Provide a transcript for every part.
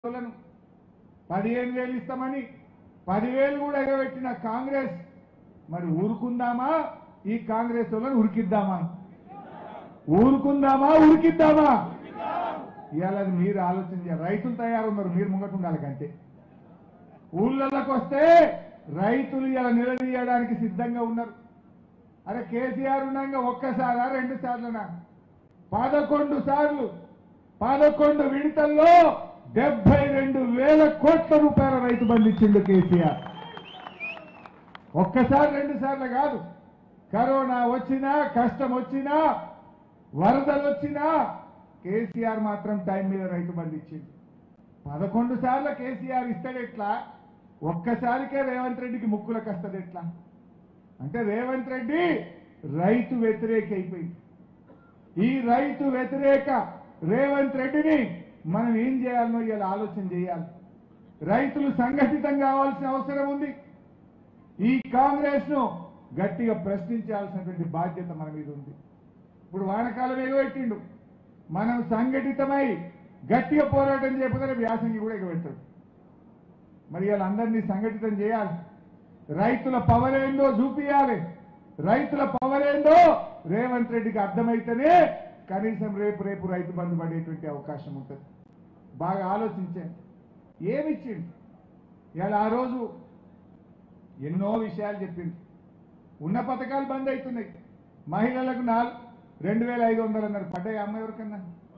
వాళ్ళను పదిహేను వేలు ఇస్తామని పదివేలు కూడా ఎగబెట్టిన కాంగ్రెస్ మరి ఊరుకుందామా ఈ కాంగ్రెస్ వాళ్ళని ఉరికిద్దామా ఊరుకుందామా ఉరికిద్దామా ఇవాళ అది మీరు ఆలోచన చేయాలి రైతులు తయారున్నారు మీరు ముంగట ఉండాలి కంటే ఊళ్ళలోకి వస్తే రైతులు ఇలా నిలదీయడానికి సిద్ధంగా ఉన్నారు అరే కేసీఆర్ ఉండగా ఒక్కసారా రెండు సార్లునా పదకొండు సార్లు పదకొండు విడతల్లో డెబ్బై రెండు వేల కోట్ల రూపాయల రైతు బంధు ఇచ్చిండు కేసీఆర్ ఒక్కసారి రెండు సార్లు కాదు కరోనా వచ్చినా కష్టం వచ్చినా వరదలు వచ్చినా కేసీఆర్ మాత్రం టైం మీద రైతు బంధు ఇచ్చిండు పదకొండు సార్లు కేసీఆర్ ఇస్తాడు ఎట్లా ఒక్కసారికే రేవంత్ రెడ్డికి ముక్కులకు వస్తుంది ఎట్లా అంటే రేవంత్ రెడ్డి రైతు వ్యతిరేక అయిపోయింది ఈ రైతు వ్యతిరేక రేవంత్ రెడ్డిని మనం ఏం చేయాలనో ఇలా ఆలోచన చేయాలి రైతులు సంఘటితం కావాల్సిన అవసరం ఉంది ఈ కాంగ్రెస్ ను గట్టిగా ప్రశ్నించాల్సినటువంటి బాధ్యత మన మీద ఉంది ఇప్పుడు వానకాలం ఎగబెట్టిండు మనం సంఘటితమై గట్టిగా పోరాటం చేయకపోతే వ్యాసంగి కూడా ఎగబెట్టాడు మరి వాళ్ళందరినీ సంఘటితం చేయాలి రైతుల పవర్ ఏందో చూపియాలి రైతుల పవర్ ఏందో రేవంత్ రెడ్డికి అర్థమైతేనే కనీసం రేపు రేపు రైతు బంధు పడేటువంటి అవకాశం ఉంటుంది బాగా ఆలోచించండి ఏమిచ్చిండు ఇవాళ ఆ రోజు ఎన్నో విషయాలు చెప్పింది ఉన్న పథకాలు బంద్ అవుతున్నాయి మహిళలకు నాలుగు రెండు వేల ఐదు వందలు అన్నారు పడ్డాయి అమ్మ ఎవరికన్నా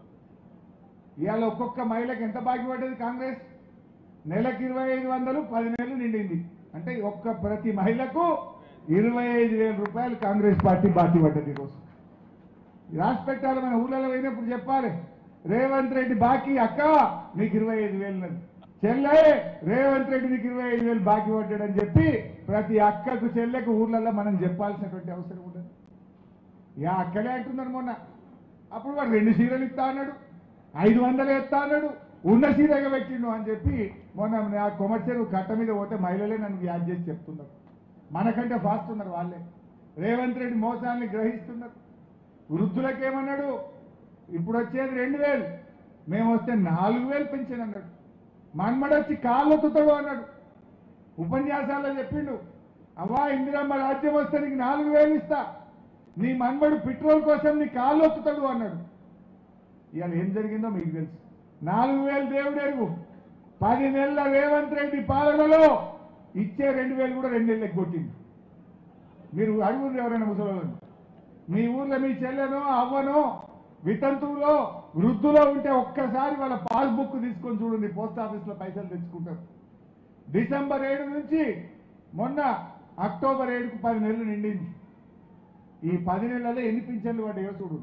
ఇవాళ ఒక్కొక్క మహిళకు ఎంత బాకీ పడ్డది కాంగ్రెస్ నెలకు ఇరవై ఐదు వందలు పది నెలలు నిండింది అంటే ఒక్క ప్రతి మహిళకు ఇరవై ఐదు వేల రూపాయలు కాంగ్రెస్ పార్టీ బాకీ పడ్డది ఈరోజు రాసి పెట్టాలి మన ఊళ్ళలో పోయినప్పుడు చెప్పాలి రేవంత్ రెడ్డి బాకీ అక్క నీకు ఇరవై ఐదు వేలు ఉన్నది చెల్లె రేవంత్ రెడ్డి నీకు ఇరవై ఐదు వేలు బాకీ పడ్డాడని చెప్పి ప్రతి అక్కకు చెల్లెకు ఊర్లలో మనం చెప్పాల్సినటువంటి అవసరం ఉండదు యా అక్కలే అంటున్నారు మొన్న అప్పుడు వాడు రెండు సీరలు ఇస్తా అన్నాడు ఐదు వందలు ఇస్తా అన్నాడు ఉన్న సీరగా పెట్టిండు అని చెప్పి మొన్న నా కొమర్చెరు కట్ట మీద పోతే మహిళలే నన్ను యాడ్ చేసి చెప్తున్నారు మనకంటే ఫాస్ట్ ఉన్నారు వాళ్ళే రేవంత్ రెడ్డి మోసాన్ని గ్రహిస్తున్నారు వృద్ధులకేమన్నాడు ఇప్పుడు వచ్చేది రెండు వేలు మేము వస్తే నాలుగు వేలు పెంచాను అన్నాడు మన్మడొచ్చి కాళ్ళొత్తుతాడు అన్నాడు ఉపన్యాసాల్లో చెప్పిండు అవ్వా ఇందిరమ్మ రాజ్యం వస్తే నీకు నాలుగు వేలు ఇస్తా నీ మన్మడు పెట్రోల్ కోసం నీ కాళ్ళు ఒత్తుతాడు అన్నాడు ఇవాళ ఏం జరిగిందో మీకు తెలుసు నాలుగు వేలు దేవుడు ఎరుగు పది నెలల రేవంత్ రెడ్డి పాలనలో ఇచ్చే రెండు వేలు కూడా రెండు నెలలకు కొట్టింది మీరు అడుగురు ఎవరైనా ముసలోళ్ళని మీ ఊర్లో మీ చెల్లెనో అవ్వనో వితంతువులో వృద్ధులో ఉంటే ఒక్కసారి వాళ్ళ పాస్బుక్ తీసుకొని చూడండి పోస్ట్ ఆఫీస్లో పైసలు తెచ్చుకుంటారు డిసెంబర్ ఏడు నుంచి మొన్న అక్టోబర్ ఏడుకు పది నెలలు నిండింది ఈ పది నెలల్లో ఎన్ని పింఛన్లు పడ్డాయో చూడు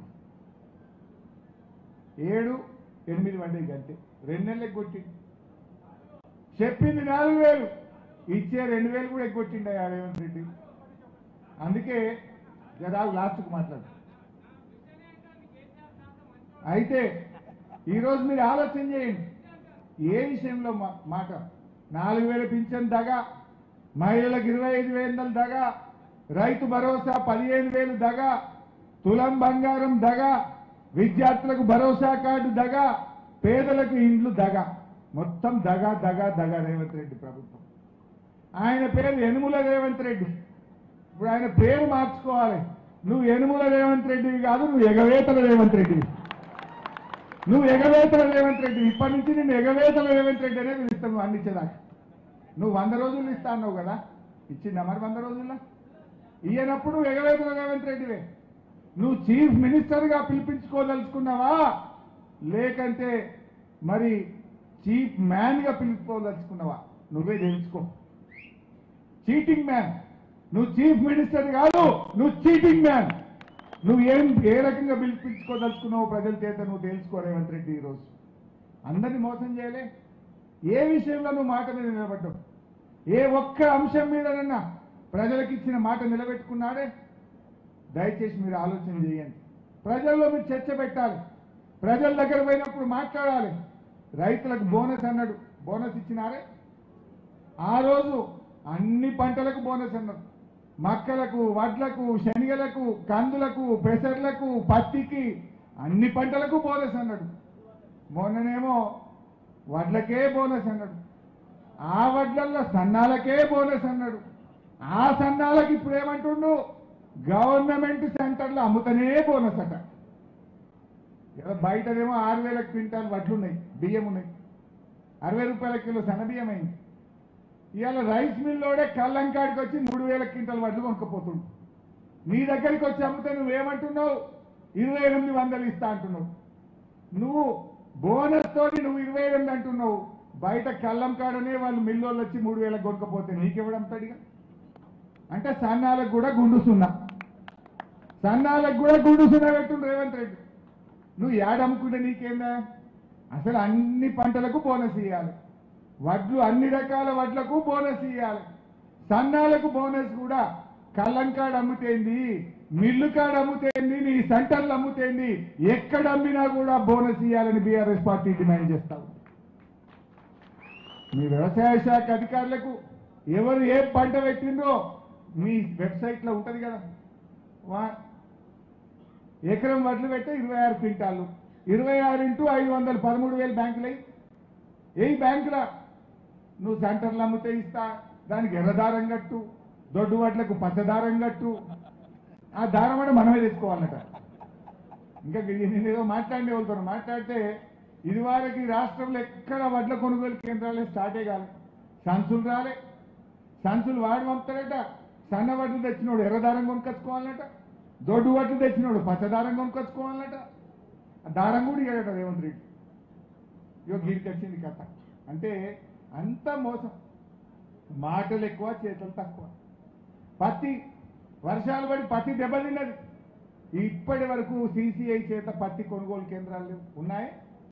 ఏడు ఎనిమిది పడ్డాయి గంటే రెండు నెలలకు కొట్టి చెప్పింది నాలుగు వేలు ఇచ్చే రెండు వేలు కూడా ఎగ్గొట్టిండే ఆ రేవంత్ రెడ్డి అందుకే జరా లాస్ట్కు మాట్లాడు అయితే ఈరోజు మీరు ఆలోచన చేయండి ఏ విషయంలో మా- మాట నాలుగు వేల పింఛన్ దగా మహిళలకు ఇరవై ఐదు వేల దగా రైతు భరోసా పదిహేను వేలు దగా తులం బంగారం దగా విద్యార్థులకు భరోసా కార్డు దగా పేదలకు ఇండ్లు దగా మొత్తం దగా దగా దగా రేవంత్ రెడ్డి ప్రభుత్వం ఆయన పేరు యనుముల రేవంత్ రెడ్డి ఇప్పుడు ఆయన పేరు మార్చుకోవాలి నువ్వు యనుముల రేవంత్ రెడ్డివి కాదు నువ్వు ఎగవేతల రేవంత్ రెడ్డివి నువ్వు ఎగవేతల రేవంత్ రెడ్డి ఇప్పటి నుంచి నేను ఎగవేతల రేవంత్ రెడ్డి అనేది పిలుస్తాను నువ్వు అందించేదాకా నువ్వు వంద రోజులు ఇస్తా అన్నావు కదా ఇచ్చిందా మరి వంద రోజుల్లో ఇయ్యనప్పుడు ఎగవేతల రేవంత్ రెడ్డివే నువ్వు చీఫ్ మినిస్టర్గా పిలిపించుకోదలుచుకున్నావా లేకంటే మరి చీఫ్ మ్యాన్గా పిలుచుకోదలుచుకున్నావా నువ్వే తెలుసుకో చీటింగ్ మ్యాన్ నువ్వు చీఫ్ మినిస్టర్ కాదు నువ్వు చీటింగ్ మ్యాన్ నువ్వు ఏం ఏ రకంగా పిలిపించుకోదలుచుకున్నావు ప్రజల చేత నువ్వు తెలుసుకో రేవంత్ రెడ్డి ఈరోజు అందరినీ మోసం చేయలే ఏ విషయంలో నువ్వు మాట మీద నిలబడ్డావు ఏ ఒక్క అంశం మీదనన్నా ప్రజలకు ఇచ్చిన మాట నిలబెట్టుకున్నాడే దయచేసి మీరు ఆలోచన చేయండి ప్రజల్లో మీరు చర్చ పెట్టాలి ప్రజల దగ్గర పోయినప్పుడు మాట్లాడాలి రైతులకు బోనస్ అన్నాడు బోనస్ ఇచ్చినారే ఆ రోజు అన్ని పంటలకు బోనస్ అన్నారు మక్కలకు వడ్లకు శనగలకు కందులకు పెసర్లకు పత్తికి అన్ని పంటలకు బోనస్ అన్నాడు మొన్ననేమో వడ్లకే బోనస్ అన్నాడు ఆ వడ్లల్లో సన్నాలకే బోనస్ అన్నాడు ఆ సన్నాలకి ఇప్పుడు ఏమంటుండు గవర్నమెంట్ సెంటర్లో అమ్ముతనే బోనస్ అట ఇలా బయటనేమో ఆరు వేల క్వింటాల్ వడ్లు ఉన్నాయి బియ్యం ఉన్నాయి అరవై రూపాయల కిలో సన్న బియ్యం అయింది ఇవాళ రైస్ మిల్లోడే కళ్ళంకాడికి వచ్చి మూడు వేల క్వింటాల్ వడ్లు కొనుక్కపోతుండు నీ దగ్గరికి వచ్చి అమ్మితే నువ్వేమంటున్నావు ఇరవై ఎనిమిది వందలు ఇస్తా అంటున్నావు నువ్వు బోనస్ తోటి నువ్వు ఇరవై ఎనిమిది అంటున్నావు బయట కళ్ళం కాడనే వాళ్ళు మిల్లోళ్ళు వచ్చి మూడు వేలకు కొనుక్కపోతే నీకెవడం తడిగా అంటే సన్నాలకు కూడా గుండు సున్నా సన్నాలకు కూడా గుండు సున్నా పెట్టుండు రేవంత్ రెడ్డి నువ్వు ఏడమ్ముకుంటే నీకేందా అసలు అన్ని పంటలకు బోనస్ ఇవ్వాలి వడ్లు అన్ని రకాల వడ్లకు బోనస్ ఇవ్వాలి సన్నాలకు బోనస్ కూడా కళ్ళంకాడ అమ్ముతేంది మిల్లు కాడ అమ్ముతేంది నీ సెంటర్లు అమ్ముతేంది ఎక్కడ అమ్మినా కూడా బోనస్ ఇవ్వాలని బీఆర్ఎస్ పార్టీ డిమాండ్ చేస్తావు మీ వ్యవసాయ శాఖ అధికారులకు ఎవరు ఏ పంట పెట్టిందో మీ వెబ్సైట్లో ఉంటుంది కదా వా ఎకరం వడ్లు పెట్టే ఇరవై ఆరు క్వింటాలు ఇరవై ఆరు ఇంటూ ఐదు వందలు పదమూడు వేలు బ్యాంకులు ఏ బ్యాంకులా నువ్వు సెంటర్లు అమ్మితే ఇస్తా దానికి ఎర్రదారం కట్టు దొడ్డు వడ్లకు పచ్చదారం కట్టు ఆ దారం కూడా మనమే తెచ్చుకోవాలట ఇంకా నేను ఏదో మాట్లాడే వెళ్తాను మాట్లాడితే ఇది వారికి రాష్ట్రంలో ఎక్కడ వడ్ల కొనుగోలు కేంద్రాలే స్టార్టే కాలే సంచులు రాలే సంచులు వాడు పంపుతారట సన్న వడ్లు తెచ్చినోడు ఎర్రదారం కొనుకొచ్చుకోవాలట దొడ్డు వడ్లు తెచ్చినోడు పచ్చదారం కొనుకొచ్చుకోవాలట ఆ దారం కూడా ఇయ్యాడట రేవంత్ రెడ్డి ఇగో గీడికి వచ్చింది కథ అంటే అంత మోసం మాటలు ఎక్కువ చేతులు తక్కువ పత్తి వర్షాలు పడి పత్తి దెబ్బతిన్నది ఇప్పటి వరకు సిసిఐ చేత పత్తి కొనుగోలు కేంద్రాలు లేవు. ఉన్నాయి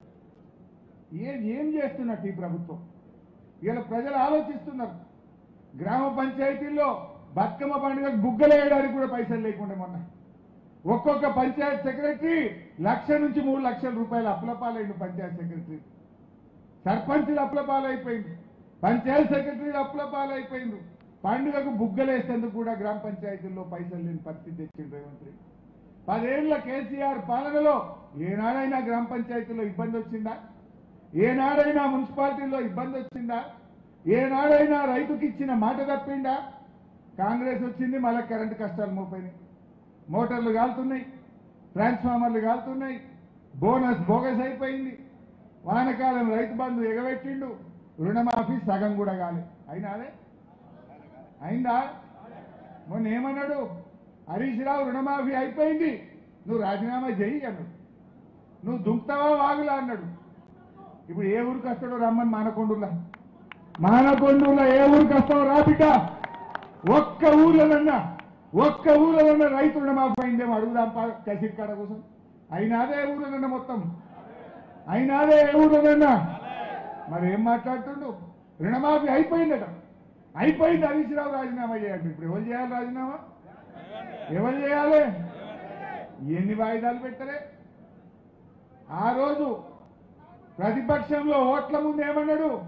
ఏం ఏం చేస్తున్నట్టు ఈ ప్రభుత్వం ఇలా ప్రజలు ఆలోచిస్తున్నారు గ్రామ పంచాయతీల్లో బతుకమ్మ పండుగకు బుగ్గలేయడానికి కూడా పైసలు లేకుండా మొన్న ఒక్కొక్క పంచాయత్ సెక్రటరీ లక్ష నుంచి మూడు లక్షల రూపాయలు అప్పులపాలైండు పంచాయత్ సెక్రటరీ సర్పంచులు అప్పులపాలైపోయింది పంచాయత్ సెక్రటరీలు అప్పులపాలైపోయింది పండుగకు బుగ్గలేసేందుకు కూడా గ్రామ పంచాయతీల్లో పైసలు లేని పరిస్థితి తెచ్చింది రేవంత్ రెడ్డి పదేళ్ల కేసీఆర్ పాలనలో ఏనాడైనా గ్రామ పంచాయతీలో ఇబ్బంది వచ్చిందా ఏనాడైనా మున్సిపాలిటీలో ఇబ్బంది వచ్చిందా ఏనాడైనా రైతుకి ఇచ్చిన మాట తప్పిందా కాంగ్రెస్ వచ్చింది మళ్ళీ కరెంటు కష్టాలు మోపోయినాయి మోటార్లు కాలుతున్నాయి ట్రాన్స్ఫార్మర్లు కాలుతున్నాయి బోనస్ బోగస్ అయిపోయింది వానకాలం రైతు బంధు ఎగబెట్టిండు రుణమాఫీ సగం కూడా కాలే అయినా అదే అయిందా మొన్న ఏమన్నాడు హరీష్ రావు రుణమాఫీ అయిపోయింది నువ్వు రాజీనామా చెయ్యి అన్నాడు నువ్వు దుంకుతావా వాగులా అన్నాడు ఇప్పుడు ఏ ఊరికి వస్తాడో రమ్మని మానకొండులా మానకొండులా ఏ ఊరికి వస్తావు రా బిడ్డ ఒక్క ఊర్లోనన్నా ఒక్క ఊర్లోనన్నా రైతు రుణమాఫీ అయిందేమో అడుగుదాం పా కసిర్ కాడ కోసం అయినా అదే ఊర్లోనన్నా మొత్తం అయినా అదే ఏ ఊర్లోనన్నా మరి ఏం మాట్లాడుతుండు రుణమాఫీ అయిపోయిందట అయిపోయింది హరీష్ రావు రాజీనామా చేయాలి ఇప్పుడు ఎవరు చేయాలి రాజీనామా ఎవరు చేయాలి ఎన్ని వాయిదాలు పెట్టరే ఆ రోజు ప్రతిపక్షంలో ఓట్ల ముందు ఏమన్నాడు